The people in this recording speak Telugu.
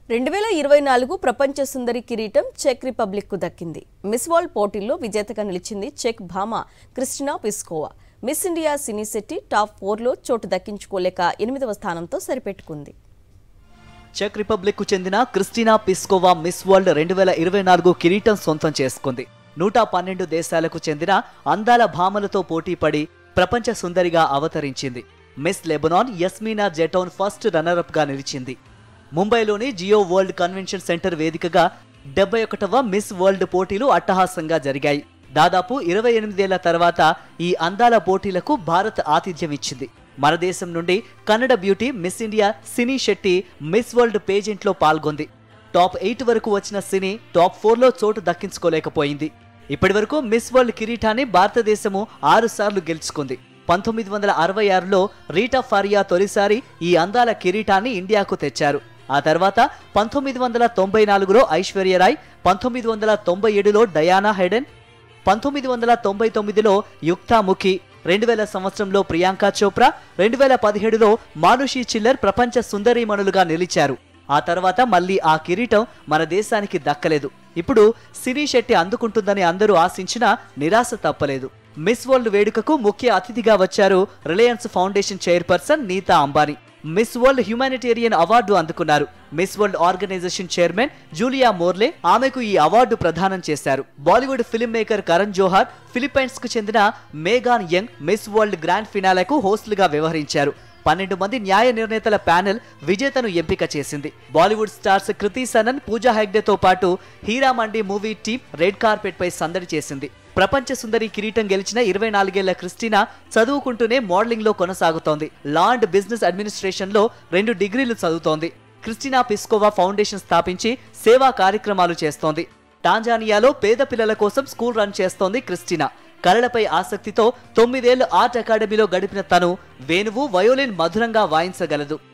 రెండు వేల ఇరవై నాలుగు ప్రపంచ సుందరి కిరీటం చెక్ రిపబ్లిక్ కు దక్కింది మిస్ వరల్డ్ పోటీల్లో విజేతగా నిలిచింది చెక్ భామ Kristina Piskova Miss India Sini Shetty top ఫోర్లో చోటు దక్కించుకోలేక ఎనిమిదవ స్థానంతో సరిపెట్టుకుంది చెక్ రిపబ్లిక్ కు చెందిన క్రిస్టినా పిస్కోవా మిస్ వరల్డ్ రెండు వేల ఇరవై నాలుగు కిరీటం సొంతం చేసుకుంది నూట పన్నెండు దేశాలకు చెందిన అందాల భామలతో పోటీపడి ప్రపంచ సుందరిగా అవతరించింది Miss Lebanon Yasmina Zeitoun first runner up గా నిలిచింది ముంబైలోని జియో వరల్డ్ కన్వెన్షన్ సెంటర్ వేదికగా డెబ్బై ఒకటవ మిస్ వరల్డ్ పోటీలు అట్టహాసంగా జరిగాయి దాదాపు ఇరవై ఎనిమిదేళ్ల తర్వాత ఈ అందాల పోటీలకు భారత్ ఆతిథ్యం ఇచ్చింది మన దేశం నుండి Kannada beauty Miss India Sini Shetty Miss World పేజెంట్లో పాల్గొంది టాప్ ఎయిట్ వరకు వచ్చిన సినీ టాప్ ఫోర్లో చోటు దక్కించుకోలేకపోయింది ఇప్పటివరకు మిస్ వరల్డ్ కిరీటాన్ని భారతదేశము ఆరు సార్లు గెలుచుకుంది పంతొమ్మిది వందల అరవై ఆరులో రీటా ఫారియా తొలిసారి ఈ అందాల కిరీటాన్ని ఇండియాకు తెచ్చారు ఆ తర్వాత పంతొమ్మిది వందల తొంభై నాలుగులో ఐశ్వర్యరాయ్ పంతొమ్మిది వందల తొంభై ఏడులో డయానా హెడెన్ పంతొమ్మిది వందల తొంభై తొమ్మిదిలో యుక్తాముఖి రెండు వేల సంవత్సరంలో ప్రియాంక చోప్రా రెండు వేల పదిహేడులో మానుషి చిల్లర్ ప్రపంచ సుందరీమణులుగా నిలిచారు ఆ తర్వాత మళ్ళీ ఆ కిరీటం మన దేశానికి దక్కలేదు ఇప్పుడు సినీ శెట్టి అందుకుంటుందని అందరూ ఆశించినా నిరాశ తప్పలేదు మిస్ వరల్డ్ వేడుకకు ముఖ్య అతిథిగా వచ్చారు Reliance Foundation chairperson Nita Ambani Miss World humanitarian award అందుకున్నారు Miss World organization chairman Julia Morley ఆమెకు ఈ అవార్డు ప్రదానం చేశారు Bollywood filmmaker Karan Johar Philippines కు చెందిన Megan Young Miss World grand ఫినాలకు హోస్టులుగా వ్యవహరించారు పన్నెండు మంది న్యాయ నిర్ణేతల ప్యానెల్ విజేతను ఎంపిక చేసింది బాలీవుడ్ స్టార్స్ కృతి సనన్ పూజా హెగ్డేతో పాటు Heera Mandi movie team red carpet పై సందడి చేసింది ప్రపంచ సుందరి కిరీటం గెలిచిన ఇరవై నాలుగేళ్ల క్రిస్టినా చదువుకుంటూనే మోడలింగ్ లో కొనసాగుతోంది లా అండ్ బిజినెస్ అడ్మినిస్ట్రేషన్ లో రెండు డిగ్రీలు చదువుతోంది క్రిస్టినా పిస్కోవా ఫౌండేషన్ స్థాపించి సేవా కార్యక్రమాలు చేస్తోంది టాంజానియాలో పేద పిల్లల కోసం స్కూల్ రన్ చేస్తోంది క్రిస్టినా కళలపై ఆసక్తితో తొమ్మిదేళ్లు ఆర్ట్ అకాడమీలో గడిపిన తను వేణువు వయోలిన్ మధురంగా వాయించగలదు